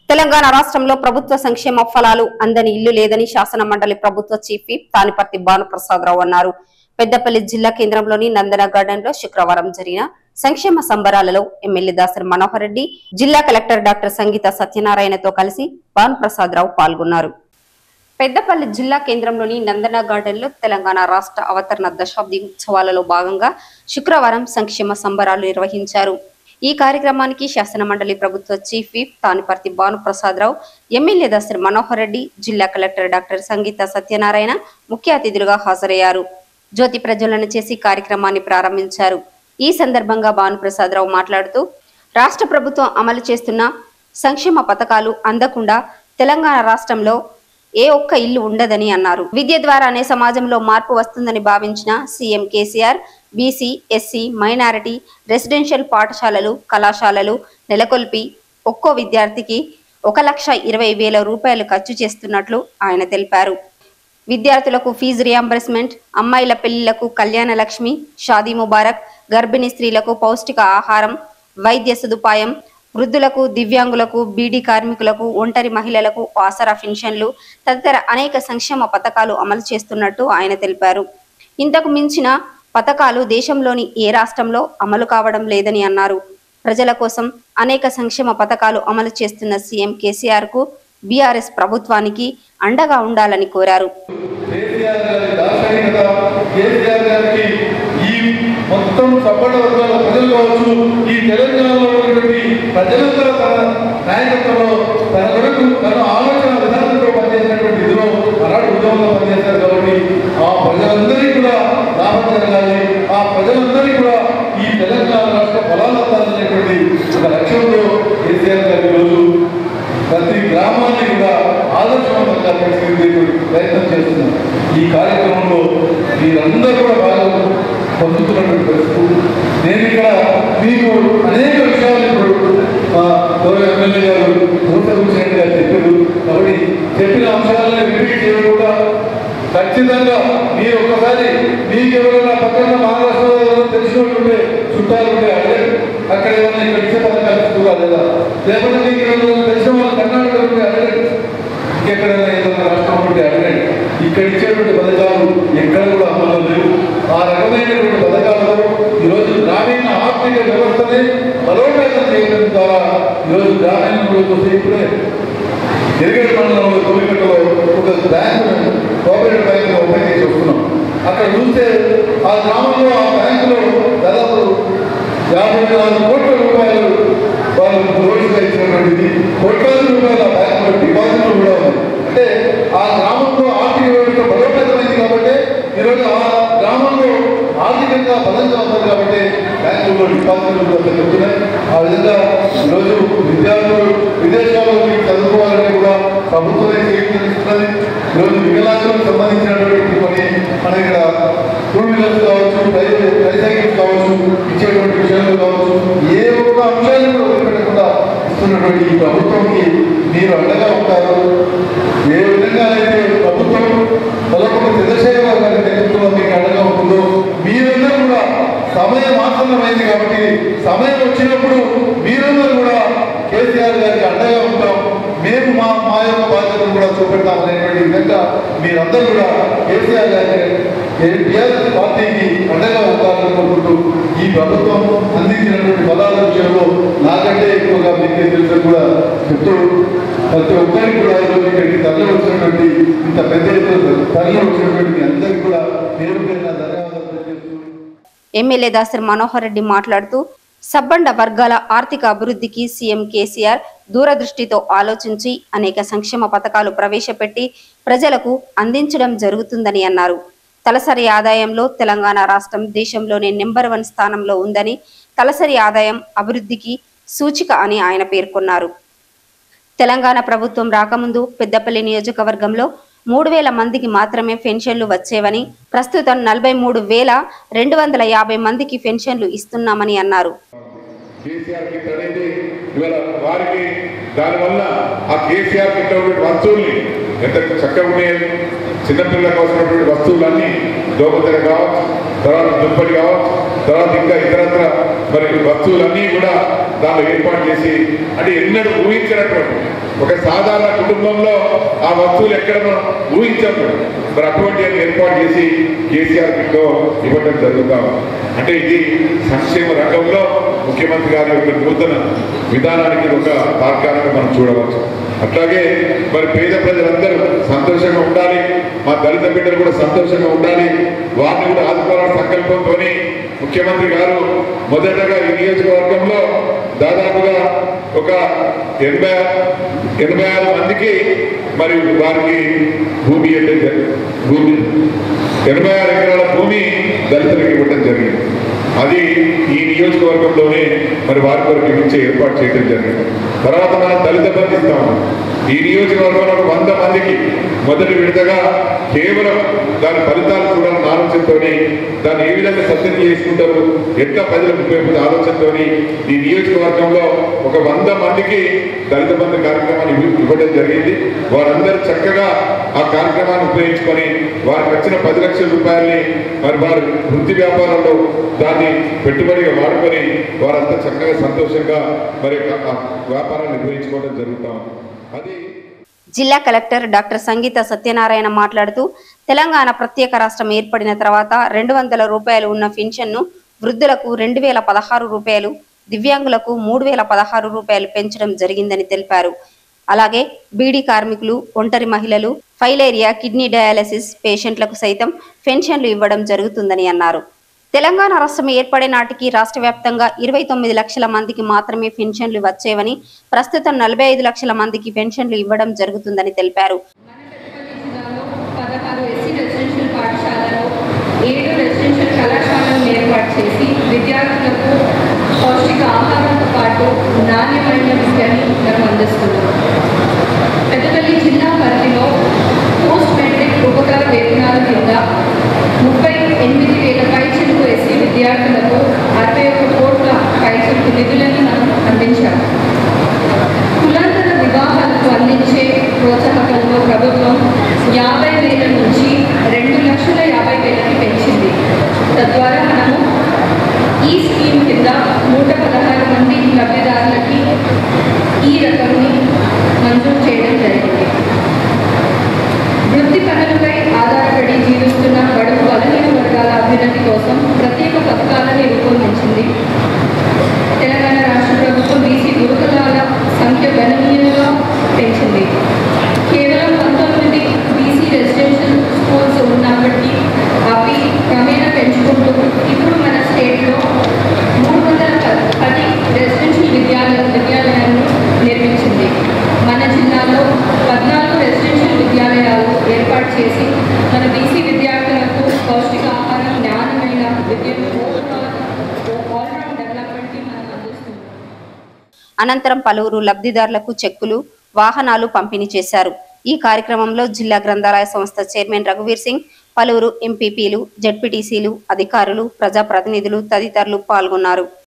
తెలంగాణ రాష్ట్రంలో ప్రభుత్వ సంక్షేమ ఫలాలు అందని ఇల్లు లేదని శాసన మండలి ప్రభుత్వ చీఫ్ విప్ తానిపర్తి భానుప్రసాదరావు అన్నారు పెద్దపల్లి జిల్లా కేంద్రంలోని నందన గార్డెన్ లో శుక్రవారం జరిగిన సంక్షేమ సంబరాలలో ఎమ్మెల్యే దాసరి మనోహర్ రెడ్డి జిల్లా కలెక్టర్ డాక్టర్ సంగీత సత్యనారాయణతో కలిసి భానుప్రసాదరావు పాల్గొన్నారు పెద్దపల్లి జిల్లా కేంద్రంలోని నందన గార్డెన్ లో తెలంగాణ రాష్ట్ర అవతరణ దశాబ్ది ఉత్సవాలలో భాగంగా శుక్రవారం సంక్షేమ సంబరాలు నిర్వహించారు ఈ కార్యక్రమానికి శాసన మండలి ప్రభుత్వ chief whip Thaniparthi Bhanuprasadarao MLA Dasari Manohar Reddy జిల్లా కలెక్టర్ డాక్టర్ సంగీత సత్యనారాయణ ముఖ్య అతిథులుగా హాజరయ్యారు జ్యోతి ప్రజ్వలన చేసి కార్యక్రమాన్ని ప్రారంభించారు ఈ సందర్భంగా భానుప్రసాదరావు మాట్లాడుతూ రాష్ట్ర ప్రభుత్వం అమలు చేస్తున్న సంక్షేమ పథకాలు అందకుండా తెలంగాణ రాష్ట్రంలో ఏ ఒక్క ఇల్లు ఉండదని అన్నారు విద్య ద్వారానే సమాజంలో మార్పు వస్తుందని భావించిన CM KCR BC SC minority residential పాఠశాలలు కళాశాలలు నెలకొల్పి ఒక్కో విద్యార్థికి ఒక లక్ష ఇరవై వేల రూపాయలు ఖర్చు చేస్తున్నట్లు ఆయన తెలిపారు విద్యార్థులకు ఫీజు రియంబర్స్మెంట్ అమ్మాయిల పెళ్లిళ్లకు కళ్యాణ లక్ష్మి షాదీ ముబారక్ గర్భిణీ స్త్రీలకు పౌష్టిక ఆహారం వైద్య సదుపాయం వృద్ధులకు దివ్యాంగులకు బీడీ కార్మికులకు ఒంటరి మహిళలకు ఆసరా పెన్షన్లు తదితర అనేక సంక్షేమ పథకాలు అమలు చేస్తున్నట్టు ఆయన తెలిపారు ఇంతకు మించిన పథకాలు దేశంలోని ఏ రాష్ట్రంలో అమలు కావడం లేదని అన్నారు ప్రజల కోసం అనేక సంక్షేమ పథకాలు అమలు చేస్తున్న సీఎం కేసీఆర్ కు బీఆర్ఎస్ ప్రభుత్వానికి అండగా ఉండాలని కోరారు కేసీఆర్ గారి దార్శనికత కేసీఆర్ గారికి ఈ మొత్తం సబ్బడ వర్గాల ప్రజలు కావచ్చు ఈ తెలంగాణలో ఉన్నటువంటి ప్రజలందరూ తన నాయకత్వంలో తన కొరకు తన ఆలోచన విధానంతో పనిచేసినటువంటి ఇదిలో ఆనాడు ఉద్యమంలో పనిచేశారు కాబట్టి ఆ ప్రజలందరికీ కూడా లాభం జరగాలి ఆ ప్రజలందరికీ కూడా ఈ తెలంగాణ రాష్ట్ర ఫలాలు అందాలనేటువంటి ఒక లక్ష్యంతో కేసీఆర్ గారి ఈరోజు ప్రతి గ్రామాన్ని కూడా ఆదర్శవంతంగా తీర్చిదిద్దేటువంటి ప్రయత్నం చేస్తున్నాం ఈ కార్యక్రమంలో మీరందరూ కూడా బాగా పొందుతున్నటువంటి పరిస్థితి నేను ఇక్కడ మీకు అనేక విషయాలు ఇప్పుడు మా గౌరవ ఎమ్మెల్యే గారు రూపకృష్ణ గారు చెప్పారు కాబట్టి చెప్పిన అంశాలను రిపీట్ చేయకుండా ఖచ్చితంగా మీరు ఒక్కసారి మీకు ఎవరైనా పక్కన మహారాష్ట్రలో ఎవరైనా తెలిసిన వాళ్ళు ఉంటే చుట్టాలు ఉంటే అడగండి అక్కడ ఏమైనా ఇక్కడ ఇచ్చే పథకాలు ఇస్తున్నా లేదా లేకపోతే మీకు ఎవరైనా తెలిసిన వాళ్ళు కర్ణాటక ఉంటే అడగండి ఇంకెక్కడైనా ఏదైనా రాష్ట్రం ఉంటే అడగండి ఇక్కడ ఇచ్చేటువంటి పథకాలు ఎక్కడ కూడా అమలు లేవు ఆ రకమైనటువంటి పథకాలతో ఈరోజు గ్రామీణ ఆర్థిక వ్యవస్థని బలోపేతం చేయడం ద్వారా ఈరోజు గ్రామీణ ఇప్పుడే ఎరుగడి మండలంలో తొలికట్టలో ఒక బ్యాంకు కోఆపరేటివ్ బ్యాంక్ ఓపెన్ చేసి వస్తున్నాం అక్కడ చూస్తే ఆ గ్రామంలో ఆ బ్యాంకులో దాదాపు యాభై నాలుగు కోట్ల రూపాయలు వాళ్ళు రోజుగా ఇచ్చినటువంటిది కోట్లాది రూపాయల బ్యాంకులో డిపాజిట్లు కూడా ఉంది అంటే ఆ గ్రామంలో ఆర్థిక వ్యవస్థ బలోపేతమైంది కాబట్టి ఈరోజు ఆ గ్రామంలో ఆర్థికంగా బలంగా ఉంది కాబట్టి బ్యాంకుల్లో డిపాజిట్లు కూడా చెప్తున్నాయి ఆ విధంగా ఈరోజు విద్యార్థులు విదేశాల్లో పోయి చదువుకోవాలంటే కూడా ప్రభుత్వమే చేయిస్తున్నది ఈరోజు వికలాంగులకు సంబంధించినటువంటి కొన్ని మన ఇక్కడ టూ వీలర్స్ కావచ్చు ట్రైసైకిల్స్ కావచ్చు ఇచ్చేటువంటి విషయాలు కావచ్చు ఏ ఒక్క అంశాన్ని కూడా వదిలిపెట్టకుండా ఇస్తున్నటువంటి ఈ ప్రభుత్వంకి మీరు అండగా ఉంటారు ఏ విధంగా అయితే ప్రభుత్వం మొదలకొండ చంద్రశేఖర గారి నేతృత్వంలో మీకు అండగా ఉంటుందో మీరందరూ కూడా సమయం ఆసన్నమైంది కాబట్టి సమయం వచ్చినప్పుడు మీరందరూ కూడా కేసీఆర్ గారికి అండగా ఉంటాం మేము మా మా యొక్క బాధ్యతను కూడా చూపెడతాం అనేటువంటి విధంగా మీరందరూ కూడా కేసీఆర్ గారి టీఆర్ఎస్ పార్టీకి అండగా ఉంటారని కోరుకుంటూ ఈ ప్రభుత్వం అందించినటువంటి బలాల విషయంలో నాకంటే ఎక్కువగా మీకే తెలుసు కూడా చెప్తూ ప్రతి ఒక్కరికి కూడా ఈరోజు ఇక్కడికి తరలి వచ్చినటువంటి ఇంత పెద్ద ఎత్తున తరలి వచ్చినటువంటి మీ అందరికీ కూడా పేరు పేరున ధన్యవాదాలు తెలియజేస్తూ ఎమ్మెల్యే దాసరి మనోహర్ రెడ్డి మాట్లాడుతూ సబ్బండ వర్గాల ఆర్థిక అభివృద్ధికి సీఎం కేసీఆర్ దూరదృష్టితో ఆలోచించి అనేక సంక్షేమ పథకాలు ప్రవేశపెట్టి ప్రజలకు అందించడం జరుగుతుందని అన్నారు తలసరి ఆదాయంలో తెలంగాణ రాష్ట్రం దేశంలోనే నెంబర్ వన్ స్థానంలో ఉందని తలసరి ఆదాయం అభివృద్ధికి సూచిక అని ఆయన పేర్కొన్నారు తెలంగాణ ప్రభుత్వం రాకముందు పెద్దపల్లి నియోజకవర్గంలో మూడు వేల మందికి మాత్రమే పెన్షన్లు వచ్చేవని ప్రస్తుతం నలభై మూడు వేల రెండు వందల యాభై మందికి పెన్షన్లు ఇస్తున్నామని అన్నారు కేసీఆర్ కిట్ అనేది ఇవాళ వారికి దానివల్ల ఆ కేసీఆర్ కిట్ ఉన్నటువంటి వస్తువుల్ని ఎంత చక్కగా ఉన్నాయి చిన్నపిల్లలకు వస్తున్నటువంటి వస్తువులన్నీ దోమతెర కావచ్చు తర్వాత దుప్పటి కావచ్చు తర్వాత ఇంకా ఇతరత్ర మరి వస్తువులన్నీ కూడా దానిలో ఏర్పాటు చేసి అంటే ఎన్నడూ ఊహించినటువంటి ఒక సాధారణ కుటుంబంలో ఆ వస్తువులు ఎక్కడ మనం ఊహించాము మరి అటువంటి అని ఏర్పాటు చేసి కేసీఆర్ కిట్లో ఇవ్వడం జరుగుతాం అంటే ఇది సంక్షేమ రంగంలో ముఖ్యమంత్రి గారి యొక్క నూతన విధానానికి ఒక తార్కాణంగా మనం చూడవచ్చు అట్లాగే మరి పేద ప్రజలందరూ సంతోషంగా ఉండాలి మా దళిత బిడ్డలు కూడా సంతోషంగా ఉండాలి వారిని కూడా ఆదుకోవాలని సంకల్పంతో ముఖ్యమంత్రి గారు మొదటగా ఈ నియోజకవర్గంలో దాదాపుగా ఒక ఎనభై ఎనభై ఆరు మందికి మరి వారికి భూమి అంటే జరి- భూమి ఎనభై ఆరు ఎకరాల భూమి దళితులకు ఇవ్వడం జరిగింది అది ఈ నియోజకవర్గంలోనే మరి వారి కొరకు ఇచ్చే ఏర్పాటు చేయడం జరిగింది తర్వాత మనం దళిత బంధు ఇస్తాము ఈ నియోజకవర్గంలో ఒక వంద మందికి మొదటి విడతగా కేవలం దాని ఫలితాలు చూడాలన్న ఆలోచనతో దాన్ని ఏ విధంగా సత్యం చేసుకుంటారు ఎట్లా ప్రజలకు ఉపయోగపడే ఆలోచనతో ఈ నియోజకవర్గంలో ఒక వంద మందికి దళిత బంధు కార్యక్రమాన్ని ఇవ్వ- ఇవ్వడం జరిగింది వారందరూ చక్కగా ఆ కార్యక్రమాన్ని ఉపయోగించుకొని వారికి వచ్చిన పది లక్షల రూపాయల్ని మరి వారి వృత్తి వ్యాపారంలో దాన్ని పెట్టుబడిగా వాడుకొని వారంతా చక్కగా సంతోషంగా మరి ఆ- ఆ వ్యాపారాన్ని నిర్వహించుకోవడం జరుగుతాం అది జిల్లా కలెక్టర్ డాక్టర్ సంగీత సత్యనారాయణ మాట్లాడుతూ తెలంగాణ ప్రత్యేక రాష్ట్రం ఏర్పడిన తర్వాత రెండు వందల రూపాయలు ఉన్న పెన్షన్ను వృద్ధులకు రెండు వేల పదహారు రూపాయలు దివ్యాంగులకు మూడు వేల పదహారు రూపాయలు పెంచడం జరిగిందని తెలిపారు అలాగే బీడీ కార్మికులు ఒంటరి మహిళలు ఫైలేరియా కిడ్నీ డయాలసిస్ పేషెంట్లకు సైతం పెన్షన్లు ఇవ్వడం జరుగుతుందని అన్నారు తెలంగాణ రాష్ట్రం ఏర్పడే నాటికి రాష్ట్ర వ్యాప్తంగా ఇరవై తొమ్మిది లక్షల మందికి మాత్రమే పెన్షన్లు వచ్చేవని ప్రస్తుతం నలభై ఐదు లక్షల మందికి పెన్షన్లు ఇవ్వడం జరుగుతుందని తెలిపారు జిల్లాలో పదహారు ఎస్సీ రెసిడెన్షియల్ పాఠశాలలో ఏడు రెసిడెన్షియల్ కళాశాలను ఏర్పాటు చేసి విద్యార్థులకు పౌష్టిక ఆహారంతో పాటు నాణ్యమైన విద్యని మనం అందిస్తున్నాం పెద్దపల్లి జిల్లా పరిధిలో పోస్ట్ మెట్రిక్ ఉపకార వేతనాల కింద ముప్పై ఎనిమిది వేల పైచిలకు ఎస్సీ విద్యార్థులకు అరవై ఒక్క కోట్ల పైచిలకు నిధులను మనం అందించాము కులాంతర వివాహాలకు అందించే ప్రోత్సాహకంలో ప్రభుత్వం యాభై వేల నుంచి రెండు లక్షల యాభై వేలకి పెంచింది తద్వారా మనము ఈ స్కీమ్ కింద నూట పదహారు మంది లబ్ధిదారులకి ఈ రకంని మంజూరు చేయడం జరిగింది వృత్తి పనులపై ఆధారపడి జీవిస్తున్న బడుగు బలహీన వర్గాల అభ్యున్నతి కోసం ప్రత్యేక పథకాలను రూపొందించింది తెలంగాణ రాష్ట్ర ప్రభుత్వం బీసీ గురుకులాల సంఖ్య గణనీయంగా పెంచింది కేవలం పంతొమ్మిది బీసీ రెసిడెన్షియల్ స్కూల్స్ ఉన్నప్పటికీ అవి క్రమేణా పెంచుకుంటూ ఇప్పుడు మన స్టేట్లో మూడు వందల ప- పది రెసిడెన్షియల్ విద్యాలయ విద్యాలయాలను నిర్మించింది మన జిల్లాలో పద్నాలుగు రెసిడెన్షియల్ విద్యాలయాలు ఏర్పాటు చేసి మన బీసీ విద్యార్థులకు పౌష్టికాహారం జ్ఞానమైన విద్యను ఆల్రౌండ్ డెవలప్మెంట్కి మనం అందిస్తున్నాం అనంతరం పలువురు లబ్ధిదారులకు చెక్కులు వాహనాలు పంపిణీ చేశారు ఈ కార్యక్రమంలో జిల్లా గ్రంథాలయ సంస్థ చైర్మన్ రఘువీర్ సింగ్ పలువురు ఎంపీపీలు జడ్పీటీసీలు అధికారులు ప్రజాప్రతినిధులు తదితరులు పాల్గొన్నారు